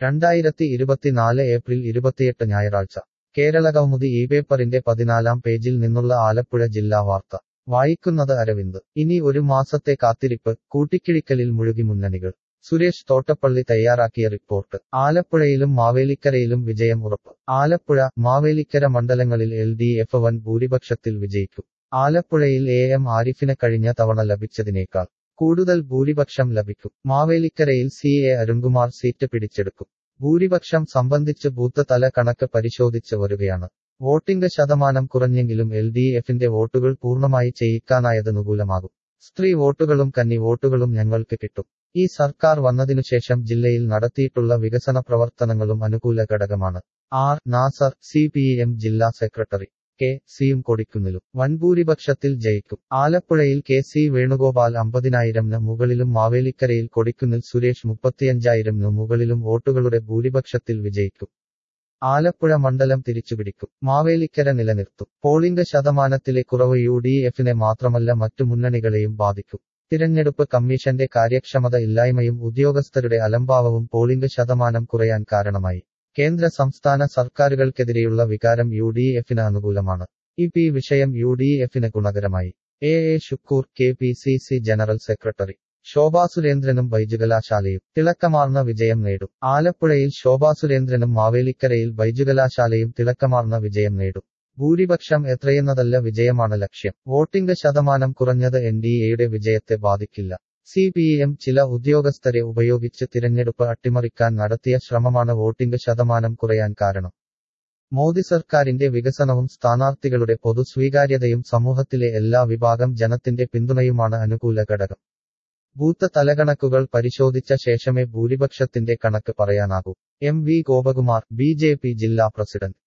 രണ്ടായിരത്തി ഇരുപത്തിനാല് ഏപ്രിൽ ഇരുപത്തിയെട്ട് ഞായറാഴ്ച കേരള കൗമുദി ഈ പേപ്പറിന്റെ പതിനാലാം പേജിൽ നിന്നുള്ള ആലപ്പുഴ ജില്ലാ വാർത്ത വായിക്കുന്നത് അരവിന്ദ് ഇനി ഒരു മാസത്തെ കാത്തിരിപ്പ് കൂട്ടിക്കിഴിക്കലിൽ മുഴുകി മുന്നണികൾ സുരേഷ് തോട്ടപ്പള്ളി തയ്യാറാക്കിയ റിപ്പോർട്ട് ആലപ്പുഴയിലും മാവേലിക്കരയിലും വിജയം ഉറപ്പ് ആലപ്പുഴ മാവേലിക്കര മണ്ഡലങ്ങളിൽ എൽ ഡി എഫ് വൻ ഭൂരിപക്ഷത്തിൽ വിജയിക്കും ആലപ്പുഴയിൽ എ എം ആരിഫിന് കഴിഞ്ഞ തവണ ലഭിച്ചതിനേക്കാൾ കൂടുതൽ ഭൂരിപക്ഷം ലഭിക്കും മാവേലിക്കരയിൽ സി എ അരുൺകുമാർ സീറ്റ് പിടിച്ചെടുക്കും ഭൂരിപക്ഷം സംബന്ധിച്ച് ബൂത്ത് തല കണക്ക് പരിശോധിച്ച് വരികയാണ് വോട്ടിംഗ് ശതമാനം കുറഞ്ഞെങ്കിലും എൽ ഡി എഫിന്റെ വോട്ടുകൾ പൂർണ്ണമായി ചെയ്യിക്കാനായത് അനുകൂലമാകും സ്ത്രീ വോട്ടുകളും കന്നി വോട്ടുകളും ഞങ്ങൾക്ക് കിട്ടും ഈ സർക്കാർ വന്നതിനുശേഷം ജില്ലയിൽ നടത്തിയിട്ടുള്ള വികസന പ്രവർത്തനങ്ങളും അനുകൂല ഘടകമാണ് R Nasar C P M ജില്ലാ സെക്രട്ടറി കെ സിയും കൊടിക്കുന്നിലും വൻഭൂരിപക്ഷത്തിൽ ജയിക്കും ആലപ്പുഴയിൽ കെ സി വേണുഗോപാൽ അമ്പതിനായിരംന് മുകളിലും മാവേലിക്കരയിൽ കൊടിക്കുന്നിൽ സുരേഷ് മുപ്പത്തിയഞ്ചായിരംനു മുകളിലും വോട്ടുകളുടെ ഭൂരിപക്ഷത്തിൽ വിജയിക്കും ആലപ്പുഴ മണ്ഡലം തിരിച്ചുപിടിക്കും മാവേലിക്കര നിലനിർത്തും പോളിംഗ് ശതമാനത്തിലെ കുറവ് യു ഡി എഫിനെ മാത്രമല്ല മറ്റു മുന്നണികളെയും ബാധിക്കും തിരഞ്ഞെടുപ്പ് കമ്മീഷന്റെ കാര്യക്ഷമത ഇല്ലായ്മയും ഉദ്യോഗസ്ഥരുടെ അലംഭാവവും പോളിംഗ് ശതമാനം കുറയാൻ കാരണമായി കേന്ദ്ര സംസ്ഥാന സർക്കാരുകൾക്കെതിരെയുള്ള വികാരം യു ഡി എഫിന് അനുകൂലമാണ് ഇ പി വിഷയം യു ഡി എഫിന് ഗുണകരമായി A A Shukoor K P C C general secretary Shobha സുരേന്ദ്രനും ബൈജുകലാശാലയും തിളക്കമാർന്ന വിജയം നേടും ആലപ്പുഴയിൽ ശോഭാ സുരേന്ദ്രനും മാവേലിക്കരയിൽ ബൈജുകലാശാലയും തിളക്കമാർന്ന വിജയം നേടും ഭൂരിപക്ഷം എത്രയെന്നതല്ല വിജയമാണ് ലക്ഷ്യം വോട്ടിംഗ് ശതമാനം കുറഞ്ഞത് എൻ ഡി എയുടെ വിജയത്തെ ബാധിക്കില്ല സി പി എം ചില ഉദ്യോഗസ്ഥരെ ഉപയോഗിച്ച് തിരഞ്ഞെടുപ്പ് അട്ടിമറിക്കാൻ നടത്തിയ ശ്രമമാണ് വോട്ടിംഗ് ശതമാനം കുറയാൻ കാരണം മോദി സർക്കാരിന്റെ വികസനവും സ്ഥാനാർത്ഥികളുടെ പൊതുസ്വീകാര്യതയും സമൂഹത്തിലെ എല്ലാ വിഭാഗം ജനത്തിന്റെ പിന്തുണയുമാണ് അനുകൂല ഘടകം ബൂത്ത് തലകണക്കുകൾ പരിശോധിച്ച ശേഷമേ ഭൂരിപക്ഷത്തിന്റെ കണക്ക് പറയാനാകൂ M V Gopakumar B J P ജില്ലാ പ്രസിഡന്റ്